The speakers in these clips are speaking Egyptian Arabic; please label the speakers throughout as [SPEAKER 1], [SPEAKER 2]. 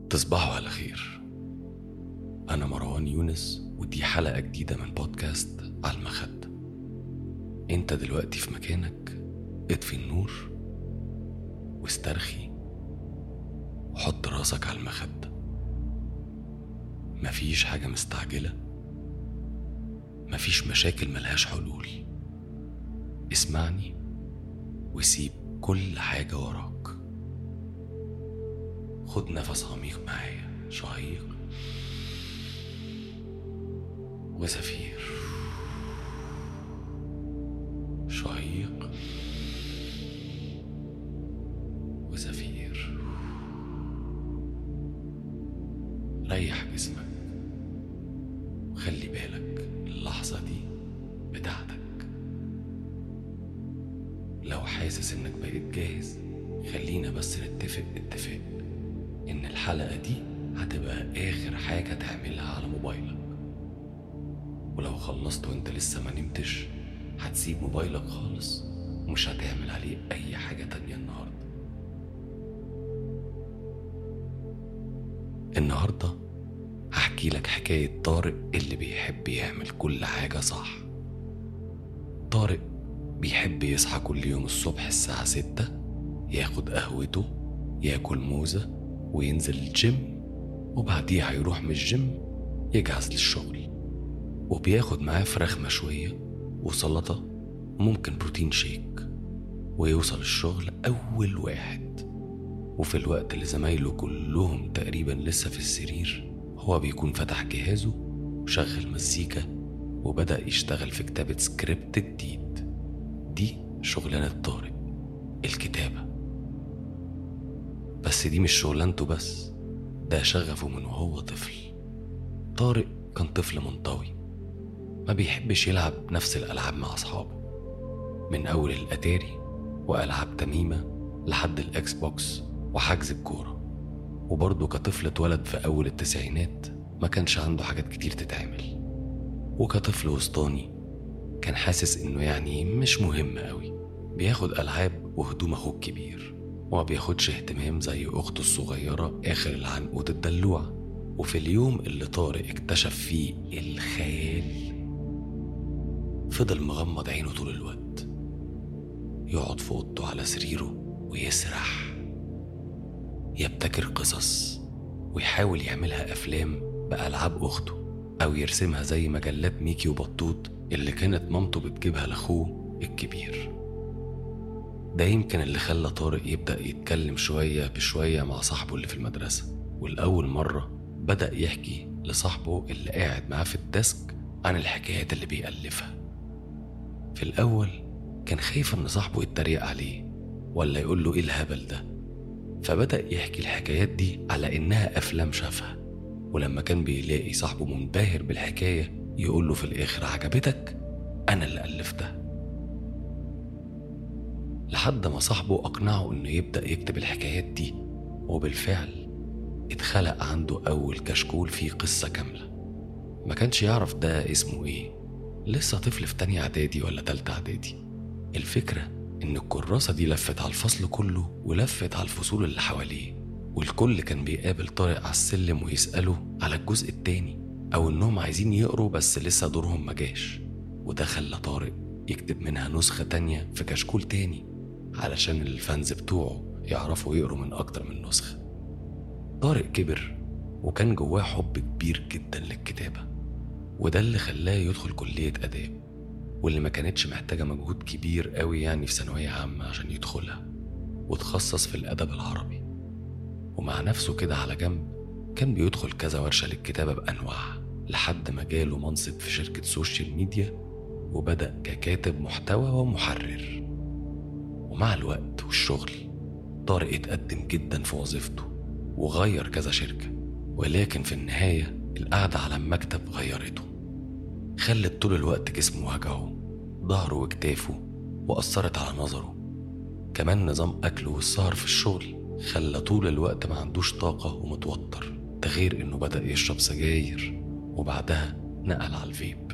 [SPEAKER 1] تصبحوا على خير أنا مروان يونس ودي حلقة جديدة من بودكاست على المخد أنت دلوقتي في مكانك اطفي النور واسترخي وحط راسك على المخدة مفيش حاجة مستعجلة مفيش مشاكل ملهاش حلول اسمعني وسيب كل حاجة وراك خد نفس عميق معايا شهيق وزفير شهيق وزفير ريح جسمك وخلي بالك اللحظة دي بتاعتك لو حاسس انك بقيت جاهز خلينا بس نتفق اتفاق ان الحلقة دي هتبقى اخر حاجة تعملها على موبايلك ولو خلصت وانت لسه ما نمتش هتسيب موبايلك خالص ومش هتعمل عليه اي حاجة تانية النهاردة النهاردة هحكي لك حكاية طارق اللي بيحب يعمل كل حاجة صح طارق بيحب يصحى كل يوم الصبح الساعة ستة ياخد قهوته ياكل موزة وينزل الجيم وبعديها يروح من الجيم يجهز للشغل وبياخد معاه فراخ مشوية وسلطة وممكن بروتين شيك ويوصل الشغل أول واحد وفي الوقت اللي زمايله كلهم تقريبا لسه في السرير هو بيكون فتح جهازه وشغل مزيكا وبدأ يشتغل في كتابة سكريبت جديد دي شغلانة طارق الكتابة بس دي مش شغلانته بس ده شغفه من وهو طفل طارق كان طفل منطوي ما بيحبش يلعب نفس الألعاب مع أصحابه من أول الأتاري وألعاب تميمة لحد الإكس بوكس وحجز الكورة وبرضه كطفل اتولد في أول التسعينات ما كانش عنده حاجات كتير تتعمل وكطفل وسطاني كان حاسس إنه يعني مش مهم قوي بياخد ألعاب وهدوم أخوه الكبير وما بياخدش اهتمام زي أخته الصغيرة آخر العنقود الدلوعة وفي اليوم اللي طارق اكتشف فيه الخيال فضل مغمض عينه طول الوقت يقعد في اوضته على سريره ويسرح يبتكر قصص ويحاول يعملها افلام بالعاب اخته او يرسمها زي مجلات ميكي وبطوط اللي كانت مامته بتجيبها لاخوه الكبير ده يمكن اللي خلى طارق يبدا يتكلم شويه بشويه مع صاحبه اللي في المدرسه والاول مره بدا يحكي لصاحبه اللي قاعد معاه في الديسك عن الحكايات اللي بيألفها في الأول كان خايف إن صاحبه يتريق عليه ولا يقول له إيه الهبل ده فبدأ يحكي الحكايات دي على إنها أفلام شافها ولما كان بيلاقي صاحبه منبهر بالحكاية يقول له في الآخر عجبتك أنا اللي ألفتها لحد ما صاحبه أقنعه إنه يبدأ يكتب الحكايات دي وبالفعل اتخلق عنده أول كشكول فيه قصة كاملة ما كانش يعرف ده اسمه إيه لسه طفل في تانية إعدادي ولا تالتة إعدادي الفكرة إن الكراسة دي لفت على الفصل كله ولفت على الفصول اللي حواليه والكل كان بيقابل طارق على السلم ويسأله على الجزء التاني أو إنهم عايزين يقروا بس لسه دورهم مجاش وده خلى طارق يكتب منها نسخة تانية في كشكول تاني علشان الفانز بتوعه يعرفوا يقروا من أكتر من نسخة طارق كبر وكان جواه حب كبير جدا للكتابة وده اللي خلاه يدخل كلية آداب واللي ما كانتش محتاجة مجهود كبير قوي يعني في ثانوية عامة عشان يدخلها وتخصص في الأدب العربي ومع نفسه كده على جنب كان بيدخل كذا ورشة للكتابة بأنواعها لحد ما جاله منصب في شركة سوشيال ميديا وبدأ ككاتب محتوى ومحرر ومع الوقت والشغل طارق اتقدم جدا في وظيفته وغير كذا شركة ولكن في النهاية القعدة على المكتب غيرته خلت طول الوقت جسمه وجعه ظهره وكتافه وأثرت على نظره كمان نظام أكله والسهر في الشغل خلى طول الوقت ما عندوش طاقة ومتوتر ده غير إنه بدأ يشرب سجاير وبعدها نقل على الفيب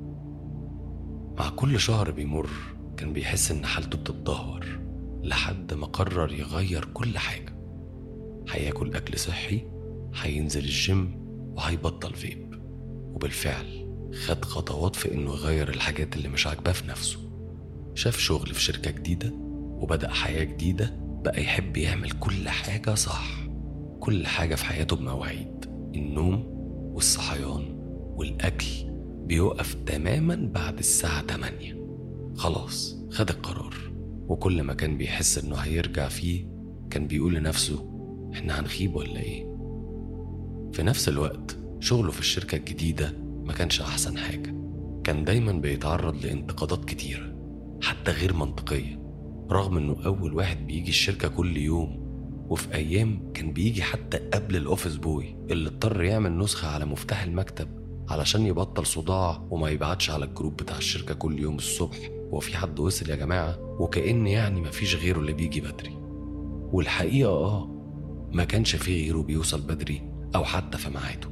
[SPEAKER 1] مع كل شهر بيمر كان بيحس إن حالته بتتدهور لحد ما قرر يغير كل حاجة هياكل أكل صحي هينزل الجيم وهيبطل فيب وبالفعل خد خطوات في انه يغير الحاجات اللي مش عاجباه في نفسه شاف شغل في شركة جديدة وبدأ حياة جديدة بقى يحب يعمل كل حاجة صح كل حاجة في حياته بمواعيد النوم والصحيان والأكل بيوقف تماما بعد الساعة 8 خلاص خد القرار وكل ما كان بيحس انه هيرجع فيه كان بيقول لنفسه احنا هنخيب ولا ايه في نفس الوقت شغله في الشركة الجديدة ما كانش أحسن حاجة كان دايما بيتعرض لانتقادات كتيرة حتى غير منطقية رغم انه أول واحد بيجي الشركة كل يوم وفي أيام كان بيجي حتى قبل الأوفيس بوي اللي اضطر يعمل نسخة على مفتاح المكتب علشان يبطل صداع وما يبعتش على الجروب بتاع الشركة كل يوم الصبح هو في حد وصل يا جماعة وكأن يعني مفيش غيره اللي بيجي بدري والحقيقة آه ما كانش فيه غيره بيوصل بدري أو حتى في ميعاده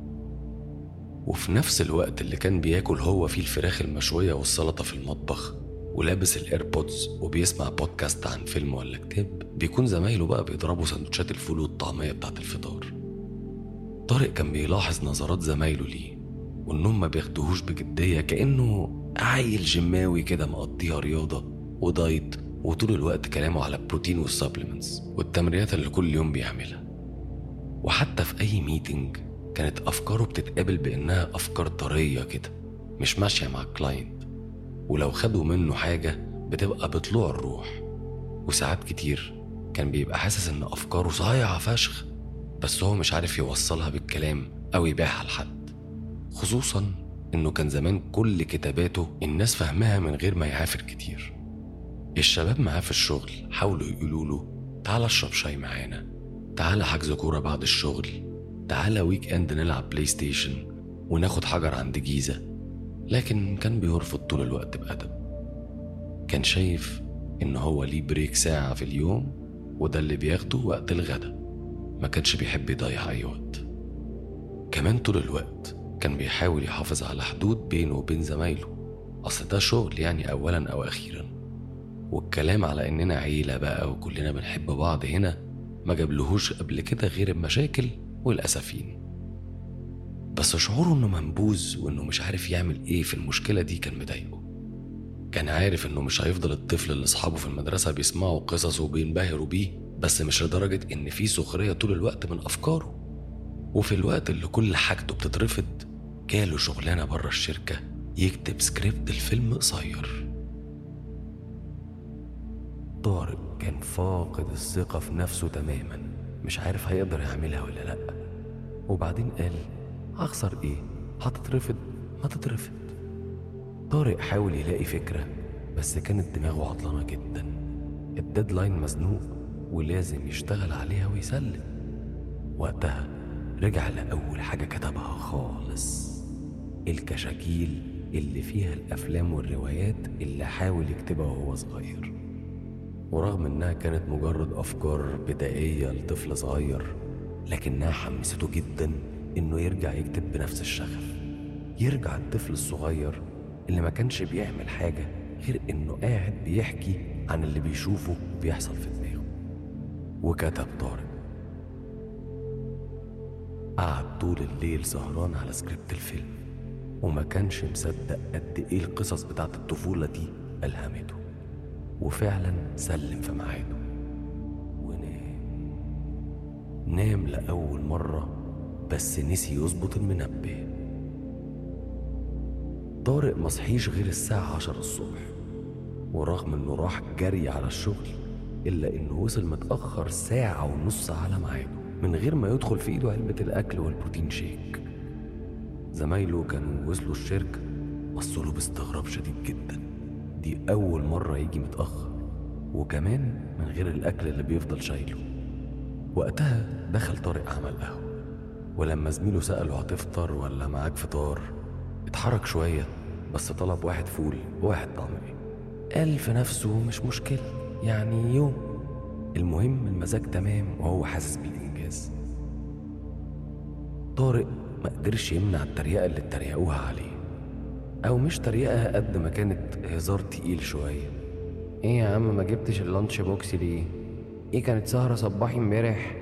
[SPEAKER 1] وفي نفس الوقت اللي كان بياكل هو فيه الفراخ المشوية والسلطة في المطبخ ولابس الايربودز وبيسمع بودكاست عن فيلم ولا كتاب بيكون زمايله بقى بيضربوا سندوتشات الفول والطعمية بتاعت الفطار طارق كان بيلاحظ نظرات زمايله ليه وانهم ما بياخدوهوش بجدية كأنه عيل جماوي كده مقضيها رياضة ودايت وطول الوقت كلامه على البروتين والسبلمنتس والتمرينات اللي كل يوم بيعملها وحتى في أي ميتنج كانت أفكاره بتتقابل بإنها أفكار طرية كده مش ماشية مع الكلاينت ولو خدوا منه حاجة بتبقى بطلوع الروح وساعات كتير كان بيبقى حاسس إن أفكاره صايعة فشخ بس هو مش عارف يوصلها بالكلام أو يبيعها لحد خصوصا إنه كان زمان كل كتاباته الناس فهمها من غير ما يعافر كتير الشباب معاه في الشغل حاولوا يقولوا له تعال اشرب شاي معانا تعال حجز كورة بعد الشغل تعال ويك اند نلعب بلاي ستيشن وناخد حجر عند جيزة لكن كان بيرفض طول الوقت بأدب كان شايف إن هو ليه بريك ساعة في اليوم وده اللي بياخده وقت الغدا ما كانش بيحب يضيع أي وقت كمان طول الوقت كان بيحاول يحافظ على حدود بينه وبين زمايله أصل ده شغل يعني أولا أو أخيرا والكلام على إننا عيلة بقى وكلنا بنحب بعض هنا ما جابلهوش قبل كده غير المشاكل والأسفين بس شعوره إنه منبوذ وإنه مش عارف يعمل إيه في المشكلة دي كان مضايقه كان عارف إنه مش هيفضل الطفل اللي أصحابه في المدرسة بيسمعوا قصصه وبينبهروا بيه بس مش لدرجة إن في سخرية طول الوقت من أفكاره وفي الوقت اللي كل حاجته بتترفض جاله شغلانة بره الشركة يكتب سكريبت الفيلم قصير طارق كان فاقد الثقة في نفسه تماما مش عارف هيقدر يعملها ولا لأ وبعدين قال هخسر ايه هتترفض ما تترفض طارق حاول يلاقي فكرة بس كانت دماغه عطلانة جدا الديدلاين مزنوق ولازم يشتغل عليها ويسلم وقتها رجع لأول حاجة كتبها خالص الكشاكيل اللي فيها الأفلام والروايات اللي حاول يكتبها وهو صغير ورغم إنها كانت مجرد أفكار بدائية لطفل صغير لكنها حمسته جدا إنه يرجع يكتب بنفس الشغف يرجع الطفل الصغير اللي ما كانش بيعمل حاجة غير إنه قاعد بيحكي عن اللي بيشوفه بيحصل في دماغه وكتب طارق قعد طول الليل سهران على سكريبت الفيلم وما كانش مصدق قد ايه القصص بتاعت الطفولة دي ألهمته وفعلا سلم في ميعاده ونام نام لأول مرة بس نسي يظبط المنبه طارق مصحيش غير الساعة عشر الصبح ورغم انه راح جري على الشغل إلا إنه وصل متأخر ساعة ونص على ميعاده من غير ما يدخل في إيده علبة الأكل والبروتين شيك زمايله كانوا وصلوا الشركة بصوا له باستغراب شديد جدا دي أول مرة يجي متأخر وكمان من غير الأكل اللي بيفضل شايله وقتها دخل طارق عمل قهوة ولما زميله سأله هتفطر ولا معاك فطار اتحرك شوية بس طلب واحد فول وواحد طعمية قال في نفسه مش مشكلة يعني يوم المهم المزاج تمام وهو حاسس بالإنجاز طارق ما قدرش يمنع التريقة اللي اتريقوها عليه أو مش تريقة قد ما كانت هزار تقيل شوية إيه يا عم ما جبتش اللانش بوكس ليه؟ إيه كانت سهرة صباحي امبارح؟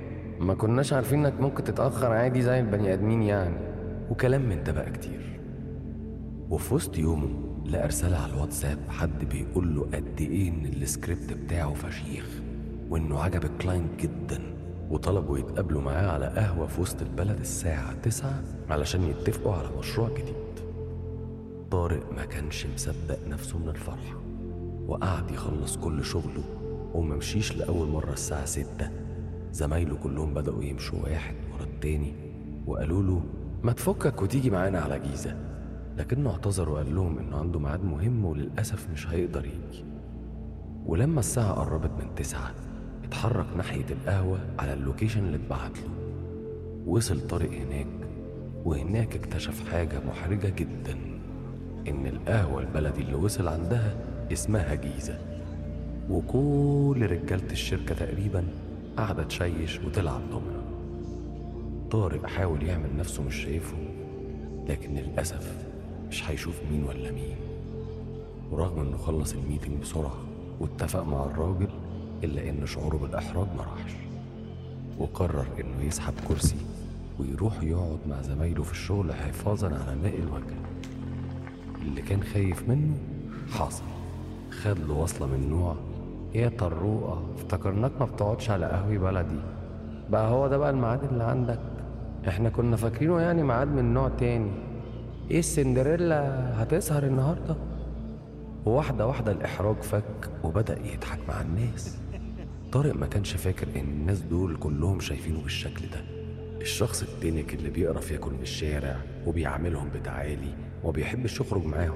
[SPEAKER 2] ما كناش عارفين انك ممكن تتأخر عادي زي البني آدمين يعني
[SPEAKER 1] وكلام من ده بقى كتير وفي وسط يومه لقى رسالة على الواتساب حد بيقول له قد ايه ان السكريبت بتاعه فشيخ وانه عجب الكلاينت جدا وطلبوا يتقابلوا معاه على قهوة في وسط البلد الساعة تسعة علشان يتفقوا على مشروع جديد طارق ما كانش مصدق نفسه من الفرحة وقعد يخلص كل شغله وممشيش لأول مرة الساعة ستة زمايله كلهم بدأوا يمشوا واحد ورا التاني وقالوا له ما تفكك وتيجي معانا على جيزة لكنه اعتذر وقال لهم انه عنده ميعاد مهم وللأسف مش هيقدر يجي ولما الساعة قربت من تسعة اتحرك ناحية القهوة على اللوكيشن اللي اتبعت له وصل طارق هناك وهناك اكتشف حاجة محرجة جدا إن القهوة البلدي اللي وصل عندها اسمها جيزة وكل رجالة الشركة تقريبا قاعدة تشيش وتلعب دومنا طارق حاول يعمل نفسه مش شايفه لكن للأسف مش هيشوف مين ولا مين ورغم انه خلص الميتنج بسرعة واتفق مع الراجل إلا إن شعوره بالإحراج ما راحش وقرر إنه يسحب كرسي ويروح يقعد مع زمايله في الشغل حفاظا على ماء الوجه اللي كان خايف منه حصل خد له وصلة من نوع
[SPEAKER 2] يا طروقة افتكرناك ما بتقعدش على قهوة بلدي بقى هو ده بقى الميعاد اللي عندك احنا كنا فاكرينه يعني ميعاد من نوع تاني ايه السندريلا هتسهر النهارده
[SPEAKER 1] وواحدة واحدة الإحراج فك وبدأ يضحك مع الناس طارق ما كانش فاكر إن الناس دول كلهم شايفينه بالشكل ده الشخص التنك اللي بيقرف ياكل من الشارع وبيعاملهم بتعالي وبيحبش يخرج معاهم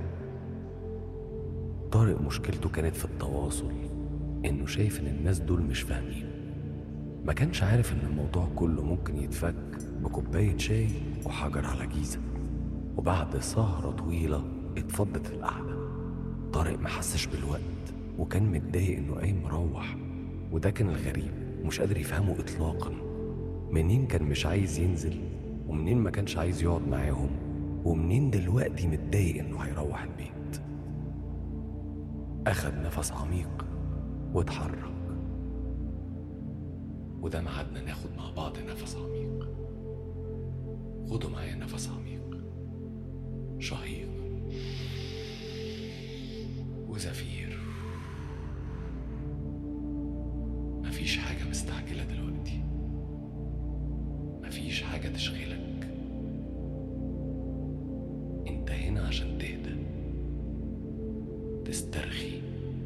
[SPEAKER 1] طارق مشكلته كانت في التواصل إنه شايف إن الناس دول مش فاهمين ما كانش عارف إن الموضوع كله ممكن يتفك بكوباية شاي وحجر على جيزة وبعد سهرة طويلة اتفضت القعدة طارق ما حسش بالوقت وكان متضايق إنه قايم مروح وده كان الغريب ومش قادر يفهمه إطلاقا منين كان مش عايز ينزل ومنين ما كانش عايز يقعد معاهم ومنين دلوقتي متضايق إنه هيروح البيت أخد نفس عميق واتحرك وده ميعادنا ناخد مع بعض نفس عميق خدوا معايا نفس عميق شهيق وزفير مفيش حاجة مستعجلة دلوقتي مفيش حاجة تشغلك انت هنا عشان تهدى تسترخي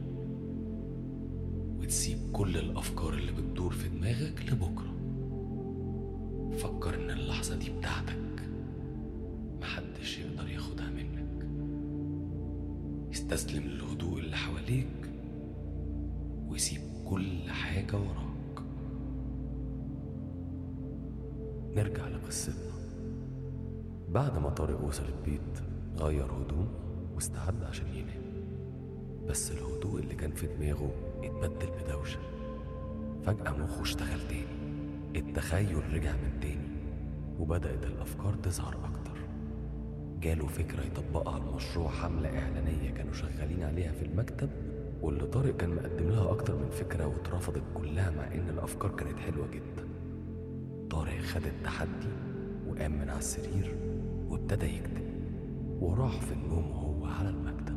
[SPEAKER 1] وتسيب كل الأفكار اللي بتدور في دماغك لبكرة فكر إن اللحظة دي بتاعتك محدش يقدر ياخدها منك استسلم للهدوء اللي حواليك وسيب كل حاجة وراك نرجع لقصتنا بعد ما طارق وصل البيت غير هدوم واستعد عشان ينام بس الهدوء اللي كان في دماغه اتبدل بدوشة فجأة مخه اشتغل تاني التخيل رجع من تاني وبدأت الأفكار تظهر أكتر جاله فكرة يطبقها على مشروع حملة إعلانية كانوا شغالين عليها في المكتب واللي طارق كان مقدم لها أكتر من فكرة واترفضت كلها مع إن الأفكار كانت حلوة جدا طارق خد التحدي وقام من على السرير وابتدى يكتب وراح في النوم وهو على المكتب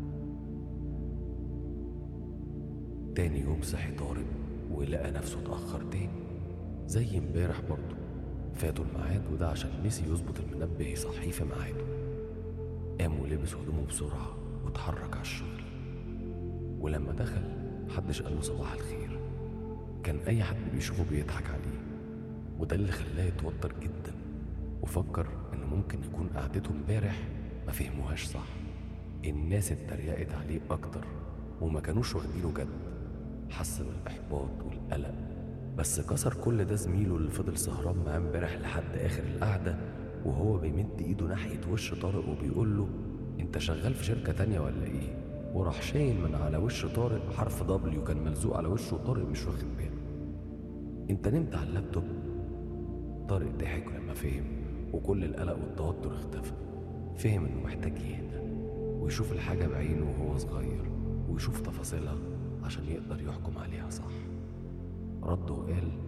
[SPEAKER 1] تاني يوم صحي طارق ولقى نفسه اتأخر تاني زي امبارح برضه فاتوا الميعاد وده عشان نسي يظبط المنبه يصحيه في ميعاده قام ولبس هدومه بسرعة واتحرك على الشغل ولما دخل محدش قال له صباح الخير كان أي حد بيشوفه بيضحك عليه وده اللي خلاه يتوتر جدا وفكر إنه ممكن يكون قعدته امبارح ما فهموهاش صح الناس اتريقت عليه أكتر وما كانوش واخدينه جد حس بالإحباط والقلق بس كسر كل ده زميله اللي فضل سهران معاه امبارح لحد آخر القعدة وهو بيمد إيده ناحية وش طارق وبيقول له أنت شغال في شركة تانية ولا إيه؟ وراح شايل من على وش طارق حرف دبليو كان ملزوق على وشه وطارق مش واخد باله أنت نمت على اللابتوب؟ طارق ضحك لما فهم وكل القلق والتوتر اختفى فهم إنه محتاج يهدى ويشوف الحاجة بعينه وهو صغير ويشوف تفاصيلها عشان يقدر يحكم عليها صح رد وقال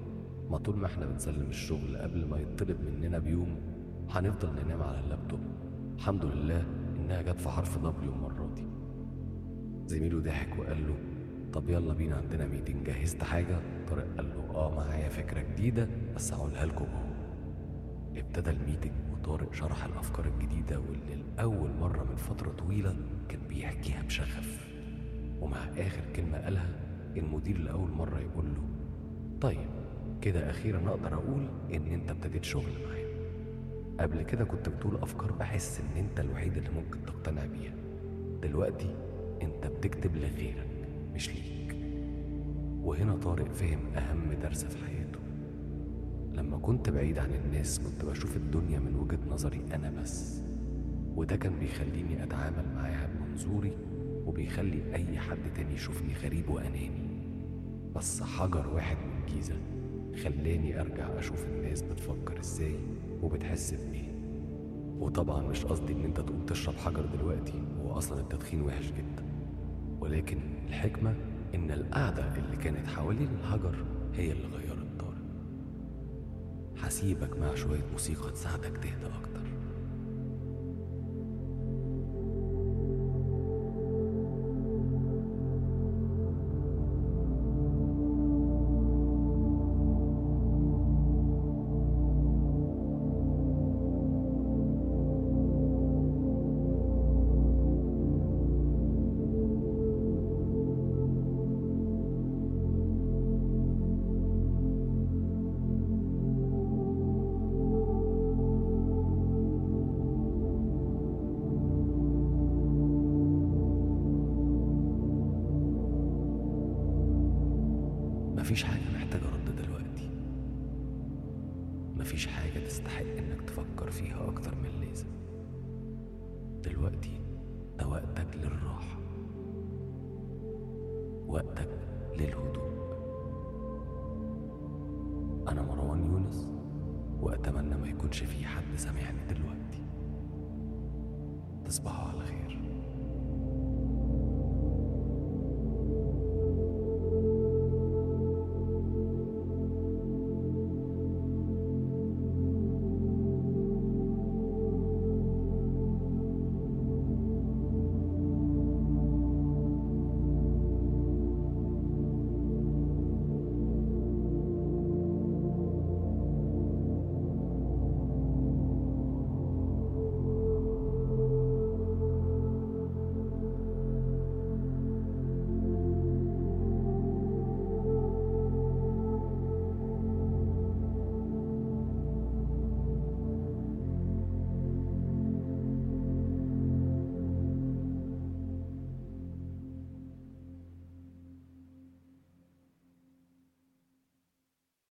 [SPEAKER 2] ما طول ما احنا بنسلم الشغل قبل ما يطلب مننا بيوم هنفضل ننام على اللابتوب الحمد لله انها جت في حرف دبليو المرة دي زميله ضحك وقال له طب يلا بينا عندنا ميتنج جهزت حاجة طارق قال له اه معايا فكرة جديدة بس هقولها لكم اهو ابتدى الميتنج وطارق شرح الأفكار الجديدة واللي لأول مرة من فترة طويلة كان بيحكيها بشغف ومع آخر كلمة قالها المدير لأول مرة يقول له طيب كده أخيرا أقدر أقول إن أنت ابتديت شغل معايا قبل كده كنت بتقول أفكار بحس إن أنت الوحيد اللي ممكن تقتنع بيها دلوقتي أنت بتكتب لغيرك مش ليك وهنا طارق فهم أهم درس في حياته لما كنت بعيد عن الناس كنت بشوف الدنيا من وجهة نظري أنا بس وده كان بيخليني أتعامل معاها بمنظوري وبيخلي أي حد تاني يشوفني غريب وأناني بس حجر واحد من جيزة خلاني أرجع أشوف الناس بتفكر إزاي وبتحس بإيه وطبعا مش قصدي إن أنت تقوم تشرب حجر دلوقتي هو أصلا التدخين وحش جدا ولكن الحكمة إن القعدة اللي كانت حوالين الحجر هي اللي غيرت طارق هسيبك مع شوية موسيقى تساعدك تهدى أكتر مفيش حاجة محتاجة رد دلوقتي مفيش حاجة تستحق إنك تفكر فيها أكتر من اللازم دلوقتي ده وقتك للراحة وقتك للهدوء أنا مروان يونس وأتمنى ما يكونش في حد سامعني دلوقتي تصبحوا على خير